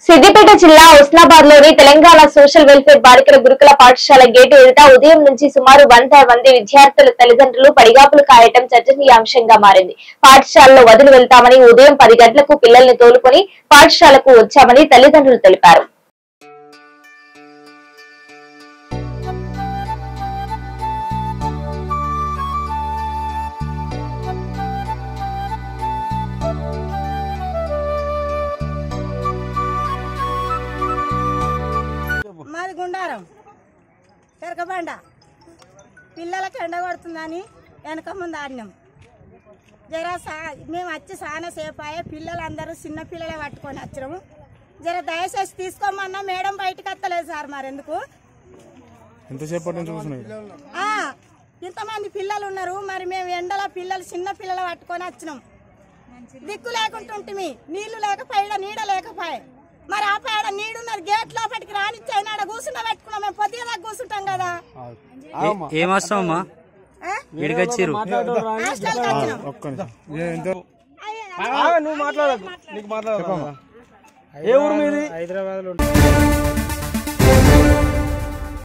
సిద్దిపేట జిల్లా ఉస్నాబాద్ లోని Telangana social welfare బాలికల గురుకుల పాఠశాల గేటు ఎదుట ఉదయం నుంచి సుమారు వంద మంది విద్యార్థుల తల్లిదండ్రులు పడిగాపులు కాయటం చర్చనీయాంశంగా మారింది పాఠశాలలో వదిలి వెళ్తామని ఉదయం పది గంటలకు పిల్లల్ని తోలుకొని పాఠశాలకు వచ్చామని తల్లిదండ్రులు తెలిపారు మాది గుండారం పెరకబండ పిల్లలకి ఎండ కొడుతుందని వెనక ముందు ఆడినాం జర సా మేము వచ్చి చాలా సేపు అయ్యే పిల్లలందరూ చిన్న పిల్లలే పట్టుకొని వచ్చినాము జర దయచేసి తీసుకోమన్నా మేడం బయటకు వస్తలేదు సార్ మరి ఎందుకు ఎంతసేపటి నుంచి కూర్చున్నాయి ఆ, ఇంతమంది పిల్లలు ఉన్నారు మరి మేము ఎండల పిల్లలు చిన్న పిల్లలు పట్టుకొని వచ్చినాం దిక్కు లేకుంటుంటిమి నీళ్లు లేకపోయా నీడ లేకపోయా మరి ఆ పేడ నీడున్నది గేట్ లోపలికి రానిచ్చి అయినా ఆడ కూర్చున్న పెట్టుకున్నాం మేము పొద్దుగా దాకా కూర్చుంటాం కదా ఏం వస్తామమ్మా ఆ? ఇక్కడికి వచ్చిర్రు హాస్టల్కి వచ్చినాం ఒక్క నిమిషం. ఏ, ఎంత నువ్వు మాట్లాడదు నీకు మాట్లాడదు ఏ ఊరు మీది హైదరాబాద్ లో